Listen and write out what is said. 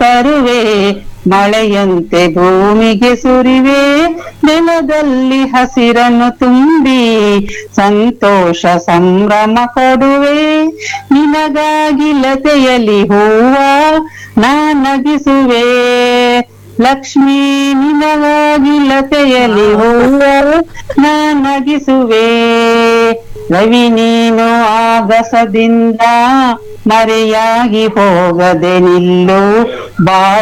ತರುವೆ ಮಳೆಯಂತೆ ಭೂಮಿಗೆ ಸುರಿವೆ ನೆಲದಲ್ಲಿ ಹಸಿರನ್ನು ತುಂಬಿ ಸಂತೋಷ ಸಂಭ್ರಮ ಕೊಡುವೆ ನಿನಗಾಗಿ ಲತೆಯಲಿ ಹೂವ ನಾನಗಿಸುವೆ ಲಕ್ಷ್ಮೀ ನಿನಗಾಗಿ ಲತೆಯಲಿ ಹೂವ ನಾನಗಿಸುವೆ ರವಿ ನೀನು ಆಗಸದಿಂದ ಮರೆಯಾಗಿ ಹೋಗದೆ ನಿಲ್ಲು ಬಾಳ